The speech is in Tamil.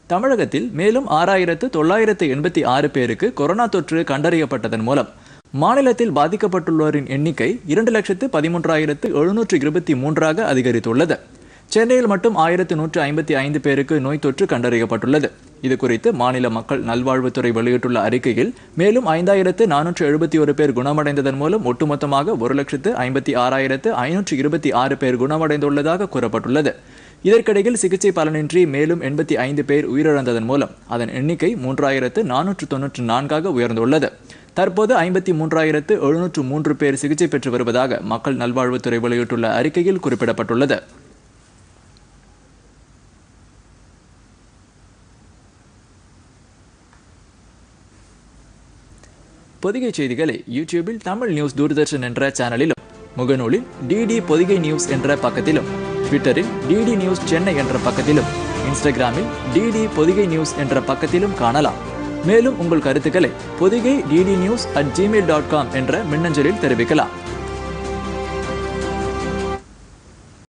தமிழகத்தில் மேலும் ஆறாயிரத்து தொள்ளாயிரத்து எண்பத்தி ஆறு பேருக்கு கொரோனா தொற்று கண்டறியப்பட்டதன் மூலம் மாநிலத்தில் பாதிக்கப்பட்டுள்ளோரின் எண்ணிக்கை இரண்டு லட்சத்து பதிமூன்றாயிரத்து எழுநூற்று இருபத்தி மூன்றாக அதிகரித்துள்ளது சென்னையில் மட்டும் ஆயிரத்து நூற்று ஐம்பத்தி ஐந்து பேருக்கு நோய் தொற்று கண்டறியப்பட்டுள்ளது இது குறித்து மாநில மக்கள் நல்வாழ்வுத்துறை வெளியிட்டுள்ள அறிக்கையில் மேலும் ஐந்தாயிரத்து நானூற்று எழுபத்தி ஒரு பேர் குணமடைந்ததன் மூலம் ஒட்டுமொத்தமாக ஒரு லட்சத்து ஐம்பத்தி ஆறாயிரத்து ஐநூற்று இருபத்தி ஆறு பேர் குணமடைந்துள்ளதாக கூறப்பட்டுள்ளது இதற்கிடையில் சிகிச்சை பலனின்றி மேலும் எண்பத்தி ஐந்து பேர் உயிரிழந்ததன் மூலம் அதன் எண்ணிக்கை மூன்றாயிரத்து நானூற்று தொன்னூற்று நான்காக உயர்ந்துள்ளது தற்போது ஐம்பத்தி மூன்றாயிரத்து எழுநூற்று மூன்று பேர் சிகிச்சை பெற்று வருவதாக மக்கள் நல்வாழ்வுத்துறை வெளியிட்டுள்ள அறிக்கையில் குறிப்பிடப்பட்டுள்ளது பொதிகை செய்திகளை யூடியூபில் தமிழ் நியூஸ் தூர்தர்ஷன் என்ற சேனலிலும் முகநூலில் டிடி பொதிகை நியூஸ் என்ற பக்கத்திலும் ட்விட்டரில் டிடி நியூஸ் சென்னை என்ற பக்கத்திலும் இன்ஸ்டாகிராமில் டிடி பொதிகை நியூஸ் என்ற பக்கத்திலும் காணலாம் மேலும் உங்கள் கருத்துக்களை Podhigai DD news at Gmail dot com என்ற மின்னஞ்சலில் தெரிவிக்கலாம்